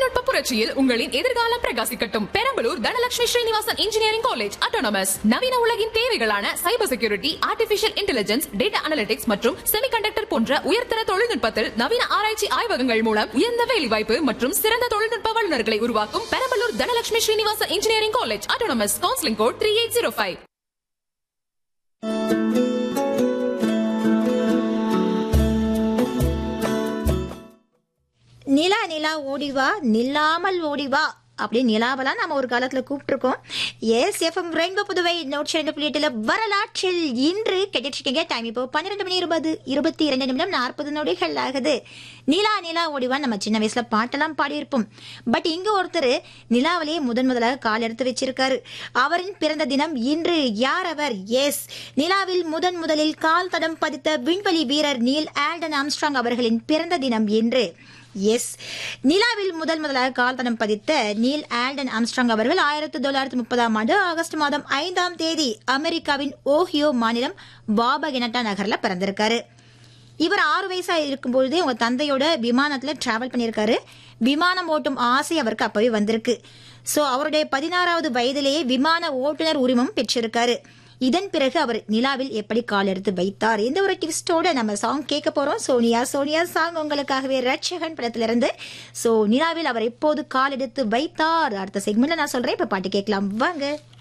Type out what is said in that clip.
தொழில்நுட்ப புரட்சியில் உங்களின் எதிர்காலம் பிரகாசிக்கட்டும் Perambalur Dhanalakshmi Srinivasan engineering college autonomous நவீன உலகின் தேவைகளான cyber security artificial intelligence data analytics மற்றும் செமிகண்டக்டர் போன்ற உயர்தர தொழில்நுட்பத்தில் நவீன ஆராய்ச்சி ஆய்வகங்கள் மூலம் உயர்ந்த வேலைவாய்ப்பு மற்றும் சிறந்த தொழில்நுட்ப வல்லுநர்களை உருவாக்கும் Perambalur Dhanalakshmi Srinivasan engineering college autonomous counselling code three eight zero five நிலா நிலா ஓடிவா நில்லாமல் ஓடிவா அப்படி நிலாவெல்லாம் நம்ம ஒரு காலத்துல கூப்பிட்டுருக்கோம் எஸ் எஃப்எம் ரெயின்போ புதுவை நோட் ரெண்டு புள்ளி எட்டுல வரலாற்றில் இன்று கேட்டுட்டு இருக்கீங்க டைம் இப்போ பன்னிரெண்டு மணி இருபது இருபத்தி இரண்டு நிமிடம் நாற்பது நொடிகள் ஆகுது நிலா நிலா ஓடிவா நம்ம சின்ன வயசுல பாட்டெல்லாம் பாடியிருப்போம் பட் இங்க ஒருத்தர் நிலாவிலேயே முதன் முதலாக கால் எடுத்து வச்சிருக்காரு அவரின் பிறந்த தினம் இன்று யார் அவர் எஸ் நிலாவில் முதன் முதலில் கால் தடம் பதித்த விண்வெளி வீரர் நீல் ஆல்டன் ஆம்ஸ்ட்ராங் அவர்களின் பிறந்த தினம் இன்று எஸ் நிலாவில் முதல் முதலாக கால்தடம் பதித்த நீல் ஆல்டன் ஆம்ஸ்ட்ராங் அவர்கள் ஆயிரத்தி தொள்ளாயிரத்தி முப்பதாம் ஆண்டு ஆகஸ்ட் மாதம் ஐந்தாம் தேதி அமெரிக்காவின் ஓஹியோ மாநிலம் பாபகெனட்டா நகர்ல பிறந்திருக்காரு இவர் ஆறு வயசா இருக்கும்பொழுதே உங்க தந்தையோட விமானத்துல டிராவல் பண்ணியிருக்காரு விமானம் ஓட்டும் ஆசை அவருக்கு அப்பவே வந்திருக்கு சோ அவருடைய பதினாறாவது வயதிலேயே விமான ஓட்டுநர் உரிமம் பெற்றிருக்காரு இதன் பிறகு அவர் நிலாவில் எப்படி கால் எடுத்து வைத்தார் இந்த ஒரு டிவிஸ்டோட நம்ம சாங் கேட்க போறோம் சோனியா சோனியா சாங் உங்களுக்காகவே ரட்சகன் படத்திலிருந்து சோ நிலாவில் அவர் எப்போது கால் எடுத்து வைத்தார் அடுத்த செக்மெண்ட்ல நான் சொல்றேன் இப்ப பாட்டு கேட்கலாம் வாங்க